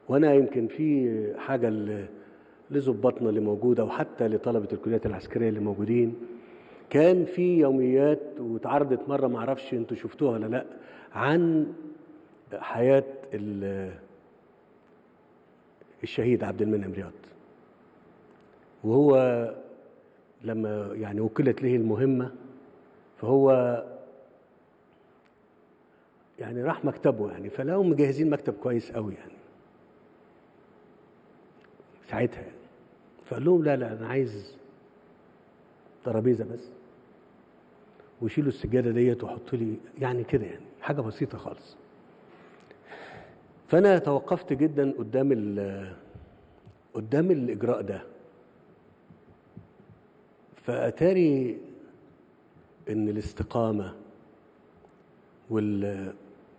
وانا يمكن في حاجه ل- لظباطنا اللي موجوده وحتى لطلبه الكليات العسكريه اللي موجودين كان في يوميات واتعرضت مره ما اعرفش انتوا شفتوها ولا لا عن حياه ال- الشهيد عبد المنعم رياض وهو لما يعني وكلت له المهمه فهو يعني راح مكتبه يعني فلقوا مجهزين مكتب كويس قوي يعني ساعتها يعني. فقال لهم لا لا انا عايز ترابيزه بس ويشيلوا السجاده ديت وحطوا لي يعني كده يعني حاجه بسيطه خالص فانا توقفت جدا قدام ال قدام الاجراء ده فاتاري ان الاستقامه وال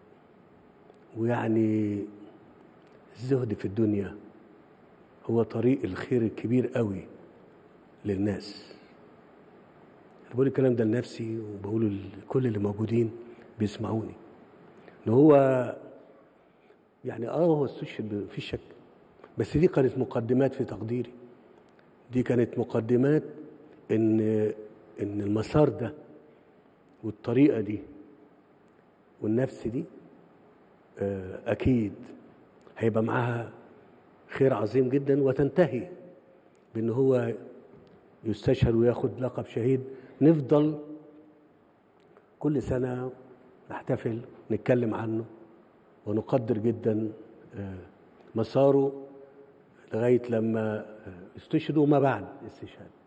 ويعني الزهد في الدنيا هو طريق الخير الكبير قوي للناس انا بقول الكلام ده لنفسي وبقوله لكل اللي موجودين بيسمعوني ان هو يعني اه هو استشهد مفيش شك بس دي كانت مقدمات في تقديري دي كانت مقدمات ان ان المسار ده والطريقه دي والنفس دي آه، اكيد هيبقى معاها خير عظيم جدا وتنتهي بان هو يستشهد وياخد لقب شهيد نفضل كل سنه نحتفل نتكلم عنه ونقدر جدا آه، مساره لغايه لما آه، استشهد وما بعد الاستشهاد